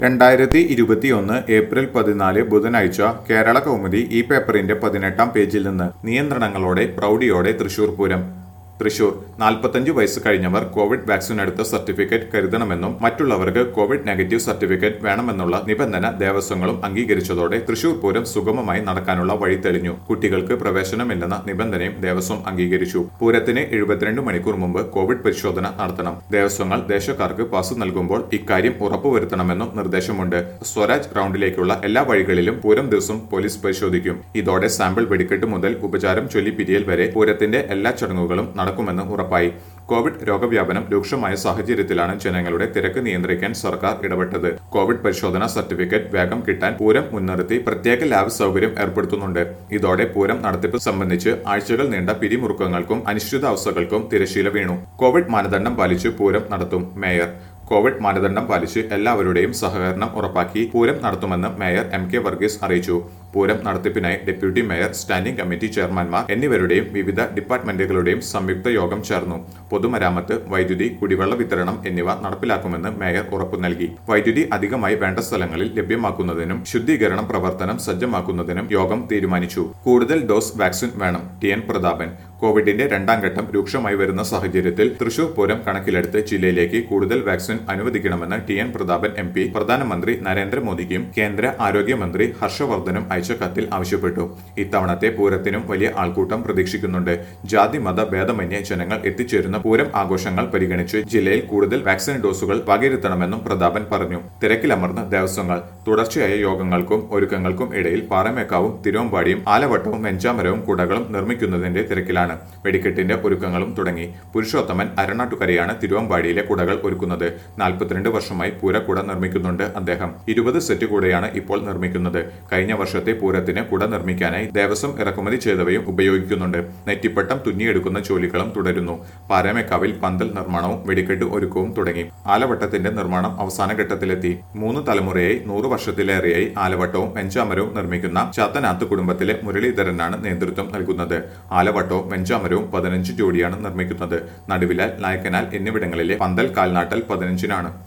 രണ്ടായിരത്തി ഇരുപത്തിയൊന്ന് ഏപ്രിൽ പതിനാല് ബുധനാഴ്ച കേരള കൗമുദി ഈ പേപ്പറിന്റെ പതിനെട്ടാം പേജിൽ നിന്ന് നിയന്ത്രണങ്ങളോടെ പ്രൗഢിയോടെ തൃശൂർ പൂരം തൃശൂർ നാൽപ്പത്തഞ്ച് വയസ്സ് കഴിഞ്ഞവർ കോവിഡ് വാക്സിൻ എടുത്ത സർട്ടിഫിക്കറ്റ് കരുതണമെന്നും മറ്റുള്ളവർക്ക് കോവിഡ് നെഗറ്റീവ് സർട്ടിഫിക്കറ്റ് വേണമെന്നുള്ള നിബന്ധന ദേവസ്വങ്ങളും അംഗീകരിച്ചതോടെ തൃശൂർ പൂരം സുഗമമായി നടക്കാനുള്ള വഴി തെളിഞ്ഞു കുട്ടികൾക്ക് പ്രവേശനമില്ലെന്ന നിബന്ധനയും ദേവസ്വം അംഗീകരിച്ചു പൂരത്തിന് എഴുപത്തിരണ്ട് മണിക്കൂർ മുമ്പ് കോവിഡ് പരിശോധന നടത്തണം ദേവസ്വങ്ങൾ ദേശക്കാർക്ക് പാസ് നൽകുമ്പോൾ ഇക്കാര്യം ഉറപ്പുവരുത്തണമെന്നും നിർദ്ദേശമുണ്ട് സ്വരാജ് റൗണ്ടിലേക്കുള്ള എല്ലാ വഴികളിലും പൂരം ദിവസം പോലീസ് പരിശോധിക്കും ഇതോടെ സാമ്പിൾ വെടിക്കെട്ട് മുതൽ ഉപചാരം ചൊല്ലി പിരിയൽ വരെ പൂരത്തിന്റെ എല്ലാ ചടങ്ങുകളും നടക്കുമെന്ന് ഉറപ്പായി കോവിഡ് രോഗവ്യാപനം രൂക്ഷമായ സാഹചര്യത്തിലാണ് ജനങ്ങളുടെ തിരക്ക് നിയന്ത്രിക്കാൻ സർക്കാർ ഇടപെട്ടത് കോവിഡ് പരിശോധന സർട്ടിഫിക്കറ്റ് വേഗം കിട്ടാൻ പൂരം മുൻനിർത്തി പ്രത്യേക ലാബ് സൗകര്യം ഏർപ്പെടുത്തുന്നുണ്ട് ഇതോടെ പൂരം നടത്തിപ്പ് സംബന്ധിച്ച് ആഴ്ചകൾ നീണ്ട പിരിമുറുക്കങ്ങൾക്കും അനിശ്ചിതാവസ്ഥകൾക്കും തിരശീല വീണു കോവിഡ് മാനദണ്ഡം പാലിച്ച് പൂരം നടത്തും മേയർ കോവിഡ് മാനദണ്ഡം പാലിച്ച് എല്ലാവരുടെയും സഹകരണം ഉറപ്പാക്കി പൂരം നടത്തുമെന്ന് മേയർ എം കെ വർഗീസ് അറിയിച്ചു പൂരം നടത്തിപ്പിനായി ഡെപ്യൂട്ടി മേയർ സ്റ്റാൻഡിംഗ് കമ്മിറ്റി ചെയർമാൻമാർ എന്നിവരുടെയും വിവിധ ഡിപ്പാർട്ട്മെന്റുകളുടെയും സംയുക്ത യോഗം ചേർന്നു പൊതുമരാമത്ത് വൈദ്യുതി കുടിവെള്ള വിതരണം എന്നിവ നടപ്പിലാക്കുമെന്ന് മേയർ ഉറപ്പു നൽകി വൈദ്യുതി അധികമായി വേണ്ട സ്ഥലങ്ങളിൽ ലഭ്യമാക്കുന്നതിനും ശുദ്ധീകരണം പ്രവർത്തനം സജ്ജമാക്കുന്നതിനും യോഗം തീരുമാനിച്ചു കൂടുതൽ ഡോസ് വാക്സിൻ വേണം ടി എൻ പ്രതാപൻ കോവിഡിന്റെ രണ്ടാം ഘട്ടം രൂക്ഷമായി വരുന്ന സാഹചര്യത്തിൽ തൃശൂർ പൂരം കണക്കിലെടുത്ത് ജില്ലയിലേക്ക് കൂടുതൽ വാക്സിൻ അനുവദിക്കണമെന്ന് T N Prathapan M P പ്രധാനമന്ത്രി നരേന്ദ്രമോദിക്കും കേന്ദ്ര ആരോഗ്യമന്ത്രി ഹർഷവർദ്ധനും അയച്ച കത്തിൽ ആവശ്യപ്പെട്ടു ഇത്തവണത്തെ പൂരത്തിനും വലിയ ആൾക്കൂട്ടം പ്രതീക്ഷിക്കുന്നുണ്ട് ജാതി മത ഭേദമന്യേ ജനങ്ങൾ എത്തിച്ചേരുന്ന പൂരം ആഘോഷങ്ങൾ പരിഗണിച്ച് ജില്ലയിൽ കൂടുതൽ വാക്സിൻ ഡോസുകൾ വകയിരുത്തണമെന്നും പ്രതാപൻ പറഞ്ഞു തിരക്കിലമർന്ന ദേവസ്വങ്ങൾ തുടർച്ചയായ യോഗങ്ങൾക്കും ഒരുക്കങ്ങൾക്കും ഇടയിൽ പാറമേക്കാവും തിരുവമ്പാടിയും ആലവട്ടവും വെഞ്ചാമരവും കുടകളും നിർമ്മിക്കുന്നതിന്റെ തിരക്കിലാണ് വെടിക്കെട്ടിന്റെ ഒരുക്കങ്ങളും തുടങ്ങി പുരുഷോത്തമൻ അരണാട്ടുകരയാണ് തിരുവമ്പാടിയിലെ കുടകൾ ഒരുക്കുന്നത് നാൽപ്പത്തിരണ്ട് വർഷമായി പൂരക്കുട നിർമ്മിക്കുന്നുണ്ട് അദ്ദേഹം ഇരുപത് സെറ്റ് കൂടെയാണ് ഇപ്പോൾ നിർമ്മിക്കുന്നത് കഴിഞ്ഞ വർഷത്തെ പൂരത്തിന് കുട നിർമ്മിക്കാനായി ദേവസ്വം ഇറക്കുമതി ചെയ്തവയും ഉപയോഗിക്കുന്നുണ്ട് നെറ്റിപ്പട്ടം തുന്നിയെടുക്കുന്ന ജോലികളും തുടരുന്നു പാരമേക്കാവിൽ പന്തൽ നിർമ്മാണവും വെടിക്കെട്ട് ഒരുക്കവും തുടങ്ങി ആലവട്ടത്തിന്റെ നിർമ്മാണം അവസാന ഘട്ടത്തിലെത്തി മൂന്ന് തലമുറയായി നൂറ് വർഷത്തിലേറെയായി ആലവട്ടവും വെഞ്ചാമരവും നിർമ്മിക്കുന്ന ചാത്തനാത്ത് കുടുംബത്തിലെ മുരളീധരനാണ് നേതൃത്വം നൽകുന്നത് ആലവട്ടവും വെഞ്ചാമരവും പതിനഞ്ച് ജോഡിയാണ് നിർമ്മിക്കുന്നത് നടുവിലാൽ നായക്കനാൽ എന്നിവിടങ്ങളിലെ പന്തൽ കാൽനാട്ടൽ പതിനഞ്ചിനാണ്